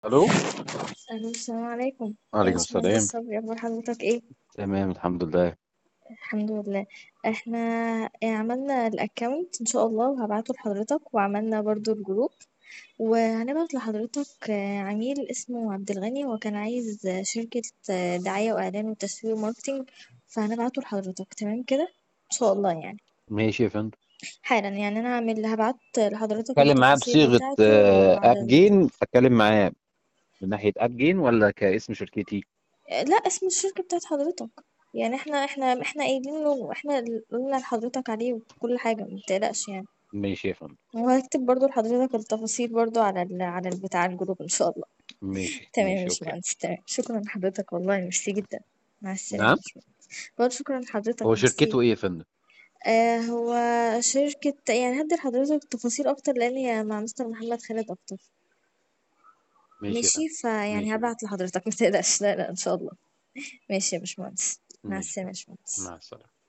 الو ألو السلام عليكم يا وعليكم باشمهندس السلام صبري أخبار حضرتك إيه؟ تمام الحمد لله الحمد لله احنا عملنا الأكاونت إن شاء الله وهبعته لحضرتك وعملنا برضو الجروب وهنبعت لحضرتك آه، عميل اسمه عبد الغني هو كان عايز آه، شركة آه، دعاية وإعلان وتسويق وماركتينج فهنبعته لحضرتك تمام كده؟ إن شاء الله يعني ماشي يا فندم حالا يعني أنا هعمل هبعت لحضرتك اتكلم معاه التفاصيل بصيغه بتاعته آه، ات على ال... جين اتكلم معاه من ناحيه ات جين ولا كاسم شركتي لا اسم الشركة بتاعت حضرتك يعني احنا احنا احنا قايلين له احنا اللي قلنا لحضرتك عليه وكل حاجة متقلقش يعني ماشي يا فندم وهكتب برضو لحضرتك التفاصيل برضو على ال على بتاع الجروب ان شاء الله ماشي تمام يا ماشي اوكي باشمهندس تمام شكرا لحضرتك والله ميرسي جدا مع السلامة يا نعم باشمهندس برضو شكرا لحضرتك هو ميرسي شركته ايه يا فندم آه هو شركة يعني هدي لحضرتك تفاصيل أكتر لأن هي مع مستر محمد خالد أكتر ماشي يا ماشي فندم فيعني ماشي يا فندم هبعت لحضرتك متقلقش لا لا إن شاء الله ماشي يا باشمهندس مع ماشي السلامة يا باشمهندس مع السلامه